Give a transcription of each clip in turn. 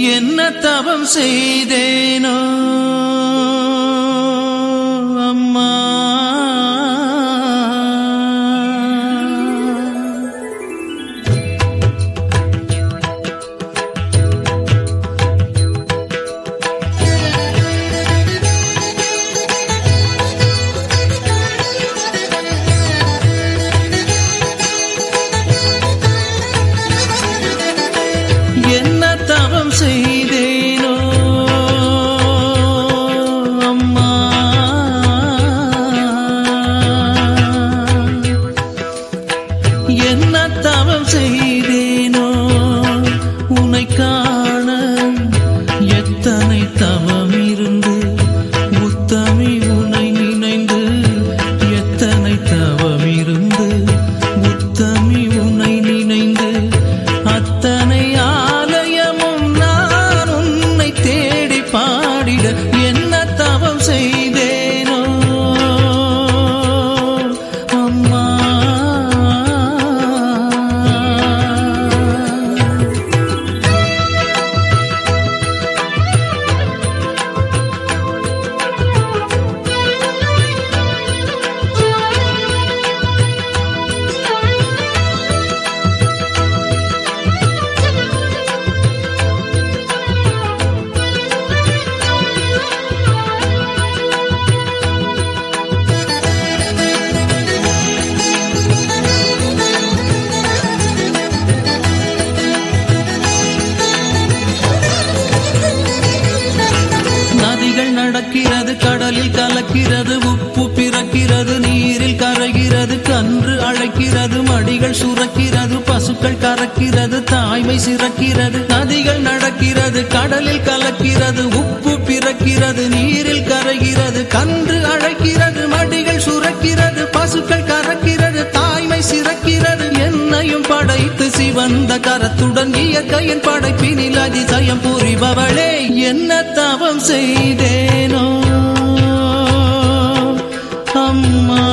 என்ன தவம் செய்தேனோ அம்மா என்ன தவம் செய்தேனோ அம்மா என்ன தவம் செய்தேனோ உனை காண எத்தனை தவம் இருந்து உத்தமி உனை நினைந்து எத்தனை தவம் இருந்து உத்தமி உனை நினைந்து அத்தனை ஆலயமும் நான் உன்னை தேடி பாடிட என்ன தவம் செய்தேனோ அம்மா நதிகள் நடக்கிறது கடலில் கலக்கிறது உப்பு பிறக்கிறது நீரில் கரைகிறது கன்று அழைக்கிறது மடிகள் சுரக்கிறது பசுக்கள் கறக்கிறது தாய்மை சிறக்கிறது நதிகள் நடக்கிறது கடலில் கலக்கிறது உப்பு பிறக்கிறது நீரில் கரைகிறது கன்று அழைக்கிறது மடிகள் சுரக்கிறது பசுக்கள் கறக்கிறது தாய்மை சிறக்கிறது என்னையும் படைத்து சிவந்த கரத்துடன் இயற்கையின் படைப்பினில் அதிசயம் புரிபவளே என்ன தவம் செய்தேனோ அம்மா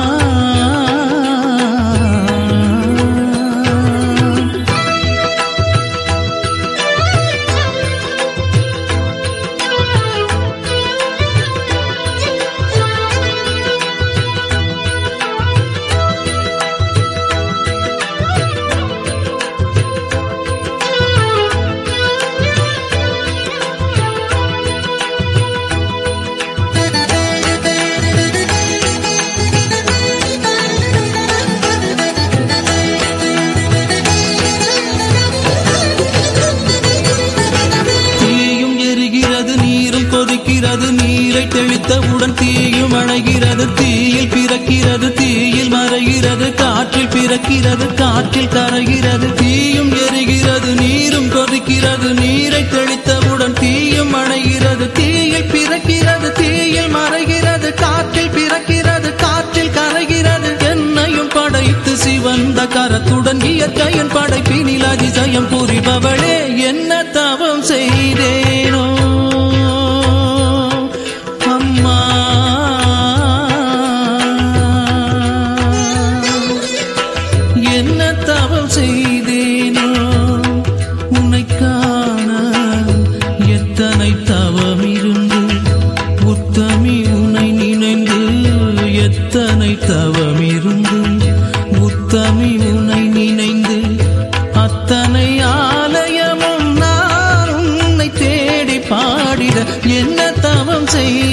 தீயும் எரிகிறது நீரும் கொதிக்கிறது நீரை தெளித்தவுடன் தீயும் அணைகிறது தீயில் பிறக்கிறது தீயில் மறைகிறது காற்றில் பிறக்கிறது காற்றில் கரைகிறது தீயும் எரிகிறது நீரும் கொதிக்கிறது நீரை தெளித்தவுடன் தீயும் அணைகிறது தீயில் பிறக்கிறது தீயில் மறைகிறது காற்றில் பிறக்கிறது காற்றில் கரைகிறது என்னையும் படைத்து சிவந்த கரத்துடன் இயற்கையின் படைப்பினில் அதிசயம் புரிபவளே என்ன தவம் செய்தேனோ அம்மா என்ன தவம் செய்தேனோ உன்னை காண எத்தனை தவம் இருந்து உத்தமி உன்னை நினைந்து எத்தனை தவம் இருந்து உத்தமி உன்னை நினைந்து அத்தனை ஆலயமும் நான் உன்னை தேடி பாடிட என்ன தவம் செய்